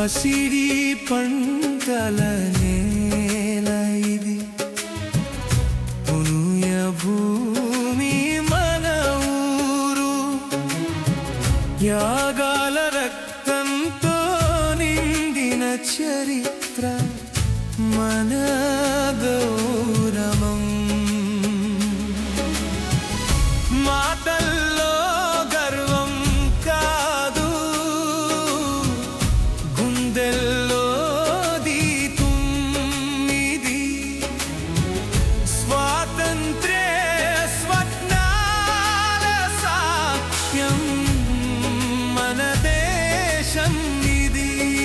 పసిడి పంటల నేల ఇది పుణ్య భూమి మన ఊరు యాగాల రక్తంతో నిండిన చరిత్ర మన గౌరవం మాటల్లో గర్వం కాదు గుండెల్లో దీతుమ్మిది స్వాతంత్ర్య స్వప్నాల సాక్ష్యం మన దేశం ఇది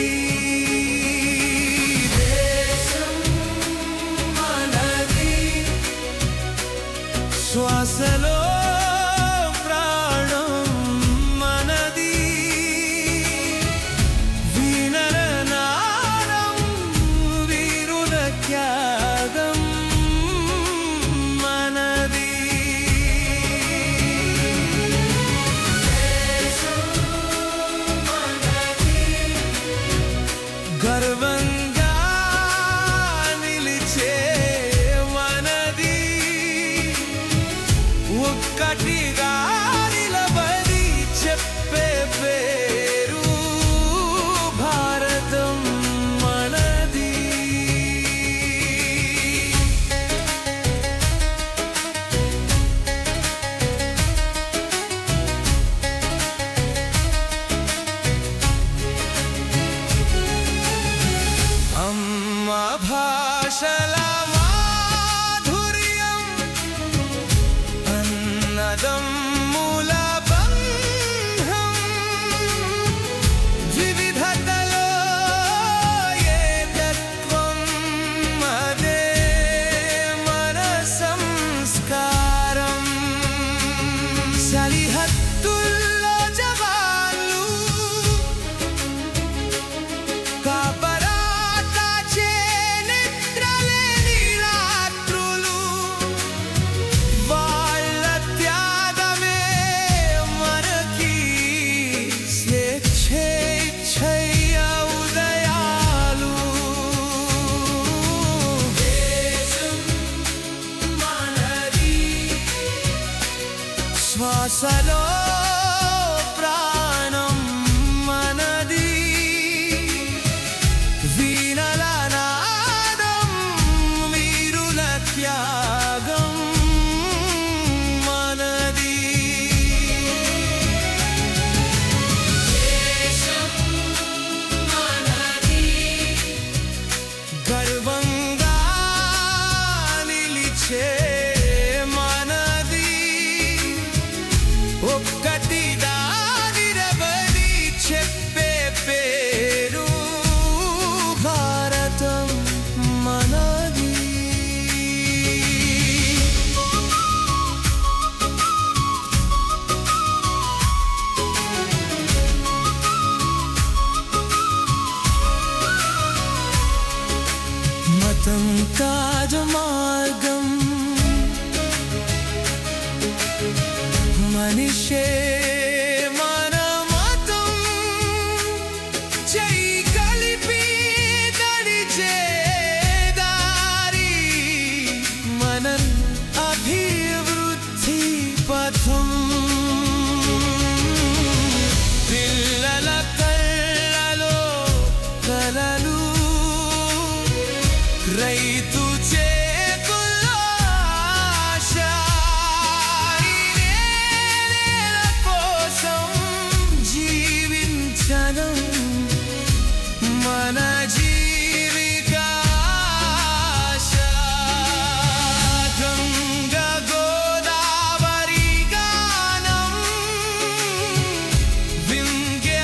దేశం మనది శ్వాసలో ప్రాణం మనది వీణల నాదం వీరుల త్యాగం మనది గర్వంగా నిలిచే మనది ఒక్కటిగా నిలబడి చెప్పే పేరు భారతం మనది అమ్మ భాషల మాధుర్యం అన్నదమ్ముల బంధం వివిధతలో ఏకత్వం అదే మన సంస్కారం సరిహద్దుల్లో జవాన్లు కాపరాటాచే నిద్రలేని రాత్రులు వాళ్ళ త్యాగమే మనకి స్వేచ్ఛేచ్ఛయ్య ఉదయాలు దేశం మనది శ్వాసలో ప్రాణం మనది వీణల నాదం వీరుల త్యాగం మనది గర్వంగా నిలిచే మనది ఒక్కటి దానిరబడి చెప్పే పేరు భారతం మనది మతం కాదు మార్గం మనిషే మన మతం చెయ్యి కలిపి నడిచే దారి మన అభివృద్ధి పథం పిల్లల కళ్ళలో కలలు రైతు చేతుల్లో ఆశ ఈ నేల కోసం జీవించడం మన జీవికాశ గంగ గోదావరి గానం వింధ్య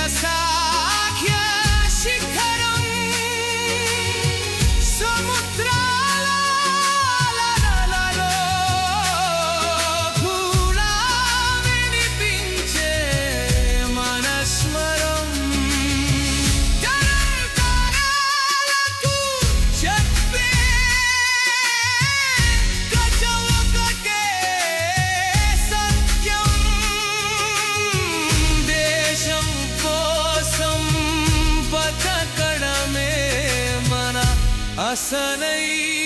సాఖ్య శిఖరం సముద్రాల శ్వాసనై